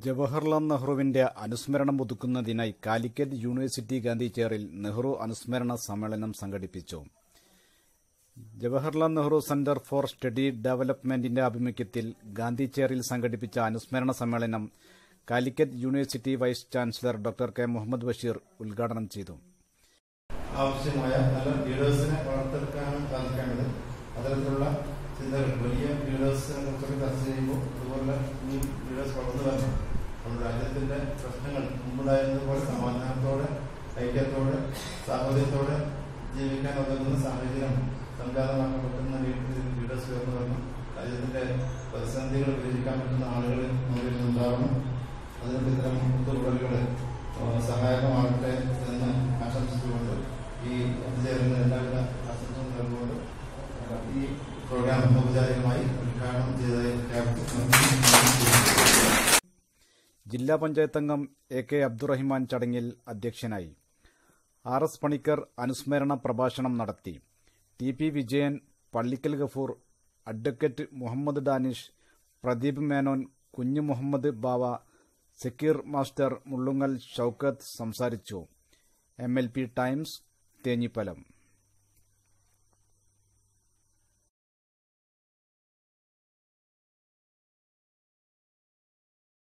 ജവഹർലാൽ നെഹ്റുവിന്റെ അനുസ്മരണം പുതുക്കുന്നതിനായി കാലിക്കറ്റ് യൂണിവേഴ്സിറ്റി ഗാന്ധി ചെയറിൽ നെഹ്റു അനുസ്മരണ സമ്മേളനം സംഘടിപ്പിച്ചു Jawaharlal Nehru centre for study ഡെവലപ്മെന്റിന്റെ ആഭിമുഖ്യത്തിൽ ഗാന്ധി ചെയറിൽ സംഘടിപ്പിച്ച അനുസ്മരണ സമ്മേളനം Calicut university vice chancellor doctor K Muhammad Basheer ഉദ്ഘാടനം ചെയ്തു ആവശ്യമായ നല്ല ലീഡേഴ്സിനെ വളർത്തെടുക്കാനും സാധിക്കേണ്ടത് അത്തരത്തിലുള്ള ചിന്തകൾ വലിയ ലീഡേഴ്സിനെ കുറിച്ചൊക്കെ ചർച്ച ചെയ്യുമ്പോൾ അതുപോലെ ഈ ലീഡേഴ്സ് വളർന്നു വരണം നമ്മുടെ രാജ്യത്തിന്റെ പ്രശ്നങ്ങൾ മുമ്പുണ്ടായിരുന്നതുപോലെ സമാധാനത്തോടെ ഐക്യത്തോടെ സാഹോദര്യത്തോടെ ജീവിക്കാൻ ഉതകുന്ന സാഹചര്യം സംജാതമാക്കാൻ പറ്റുന്ന രീതിയിൽ ലീഡേഴ്സ് ഉയർന്നു വരണം രാജ്യത്തിന്റെ പ്രതിസന്ധികൾ പരിഹരിക്കാൻ പറ്റുന്ന ആളുകൾ നമ്മളിൽ ഉണ്ടാവണം അതിനുള്ള ഇത്തരം ഒത്തുകൂടലുകൾ സഹായകമാകട്ടെ എന്ന് ആശംസിച്ചുകൊണ്ട് ഈ ഒത്തുചേരുന്ന എല്ലാവിധ ആശംസകളും നൽകുകൊണ്ട് ഈ പ്രോഗ്രാം ഔപചാരികമായി ഉദ്ഘാടനം ചെയ്തതായി ജില്ലാ പഞ്ചായത്ത് അംഗം എ കെ അബ്ദുറഹിമാൻ ചടങ്ങിൽ അധ്യക്ഷനായി ആർ എസ് പണിക്കർ അനുസ്മരണ പ്രഭാഷണം നടത്തി T P Vijayan Pallikkal Gafoor advocate Muhammad Danish Pradeep Menon Kunju Muhammad Bava Zakir master Mullungal Shoukath സംസാരിച്ചു M L P times Thenhipalam